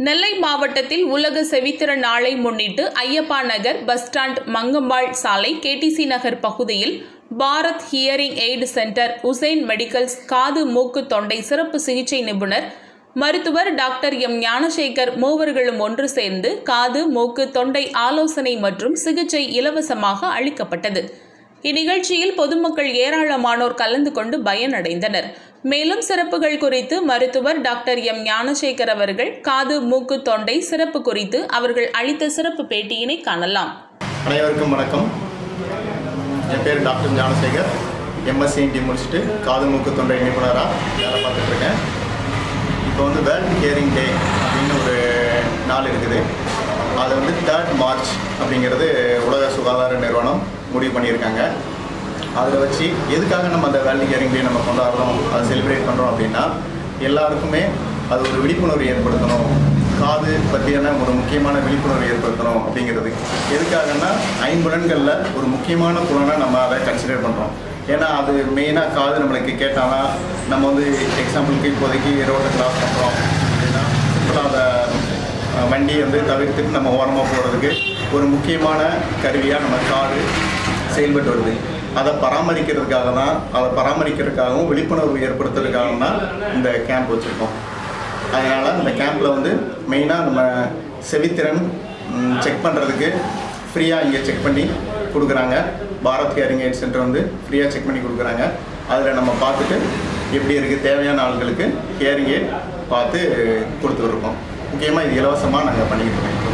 நெல்லை மாவட்டத்தில் உலக செவித்திறன் நாளை முன்னிட்டு ஐயப்பா நகர் பஸ் ஸ்டாண்ட் மங்கம்பாள் சாலை கேடிசி நகர் பகுதியில் Bharat hearing aid centre Hussain medicals காது மூக்கு தொண்டை சிறப்பு சிகிச்சை நிபுணர் மருத்துவர் டாக்டர் எம் ஞானசேகர் மூவர்களும் ஒன்று சேர்ந்து காது மூக்கு தொண்டை ஆலோசனை மற்றும் சிகிச்சை இலவசமாக அளிக்கப்பட்டது இந்நிகழ்ச்சியில் பொதுமக்கள் ஏராளமானோர் கலந்து கொண்டு பயனடைந்தனர் மேலும் சிறப்புகள் குறித்து மருத்துவர் டாக்டர் எம் ஞானசேகர் அவர்கள் காது மூக்கு தொண்டை சிறப்பு குறித்து அவர்கள் அளித்த சிறப்பு பேட்டியினை காணலாம் அனைவருக்கும் வணக்கம் என் பேர் டாக்டர் ஞானசேகர் எம்எஸ்சிஎன்டி முடிச்சுட்டு காது மூக்கு தொண்டை நிபுணராக வேலை பார்த்துட்டு இருக்கேன் இப்போ வந்து வேர்ல்ட் ஹியரிங் டே அப்படின்னு ஒரு நாள் இருக்குது அது வந்து தேர்ட் மார்ச் அப்படிங்கிறது உலக சுகாதார நிறுவனம் முடிவு பண்ணியிருக்காங்க அதில் வச்சு எதுக்காக நம்ம அந்த வேர்ல்டு ஹியரிங் டே நம்ம கொண்டாடுறோம் அதை செலிப்ரேட் பண்ணுறோம் அப்படின்னா எல்லாருக்குமே அது ஒரு விழிப்புணர்வு ஏற்படுத்தணும் காது பற்றியான ஒரு முக்கியமான விழிப்புணர்வு ஏற்படுத்தணும் அப்படிங்கிறது எதுக்காகன்னா ஐம்புலன்களில் ஒரு முக்கியமான புலனை நம்ம அதை கன்சிடர் பண்ணுறோம் ஏன்னா அது மெயினாக காது நம்மளுக்கு கேட்டாலாம் நம்ம வந்து எக்ஸாம்பிளுக்கு இப்போதைக்கு ரோட்டை கிராஸ் பண்ணுறோம் அப்படின்னா சிம்பிளாக அதை அஹ், வண்டியை வந்து தவிர்த்துட்டு நம்ம ஓரமாக போகிறதுக்கு ஒரு முக்கியமான கருவியாக நம்ம காது செயல்பட்டு வருது அதை பராமரிக்கிறதுக்காக தான் அதை பராமரிக்கிறதுக்காகவும் விழிப்புணர்வு ஏற்படுத்துறதுக்காகவும் தான் இந்த கேம்ப் வச்சுருக்கோம் அதனால் இந்த கேம்பில் வந்து மெயினாக நம்ம செவித்திறன் செக் பண்ணுறதுக்கு ஃப்ரீயாக இங்கே செக் பண்ணி கொடுக்குறாங்க பாரத் ஹியரிங் எய்ட் சென்டர் வந்து ஃப்ரீயாக செக் பண்ணி கொடுக்குறாங்க அதில் நம்ம பார்த்துட்டு எப்படி இருக்குது தேவையான ஆட்களுக்கு ஹியரிங் எய்ட் பார்த்து கொடுத்துட்ருக்கோம் முக்கியமாக இது இலவசமாக நாங்கள் பண்ணிக்கிட்டு இருக்கோம்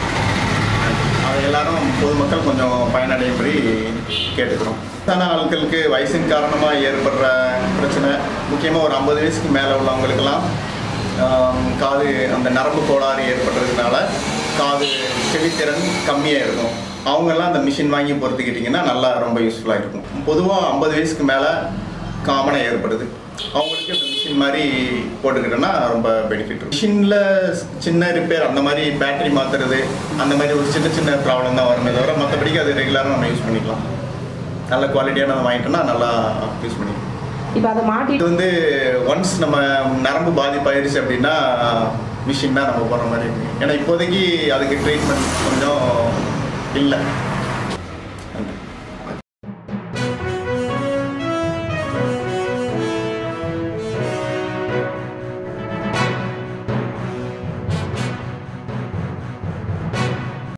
அதை எல்லாரும் பொதுமக்கள் கொஞ்சம் பயனடையும்படி கேட்டுக்கிறோம் வயசான ஆட்களுக்கு வயசின் காரணமாக ஏற்படுற பிரச்சனை முக்கியமாக ஒரு ஐம்பது வயசுக்கு மேலே உள்ளவங்களுக்கெல்லாம் ஆம், காது அந்த நரம்பு கோளாறு ஏற்படுறதுனால காது செவித்திறன் கம்மியாக இருக்கும் அவங்கெல்லாம் அந்த மிஷின் வாங்கி பொறுத்துக்கிட்டிங்கன்னா நல்லா ரொம்ப யூஸ்ஃபுல்லாக இருக்கும் பொதுவாக ஐம்பது வயசுக்கு மேலே காமனாக ஏற்படுது அவங்களுக்கு இந்த மிஷின் மாதிரி போட்டுக்கிட்டோன்னா ரொம்ப பெனிஃபிட் மிஷினில் சின்ன ரிப்பேர் அந்த மாதிரி பேட்டரி மாற்றுறது அந்த மாதிரி ஒரு சின்ன சின்ன ப்ராப்ளம் தான் வருமே தவிர மற்றபடிக்கு அது ரெகுலராக நம்ம யூஸ் பண்ணிக்கலாம் நல்ல குவாலிட்டியானதை வாங்கிட்டோம்னா நல்லா யூஸ் பண்ணிக்கலாம் இப்போ அதை மாட்டி இது வந்து ஒன்ஸ் நம்ம நரம்பு பாதிப்பாயிருச்சு அப்படின்னா மிஷின் தான் நம்ம போடுற மாதிரி இருக்கு ஏன்னா இப்போதைக்கு அதுக்கு ட்ரீட்மெண்ட் கொஞ்சம் இல்லை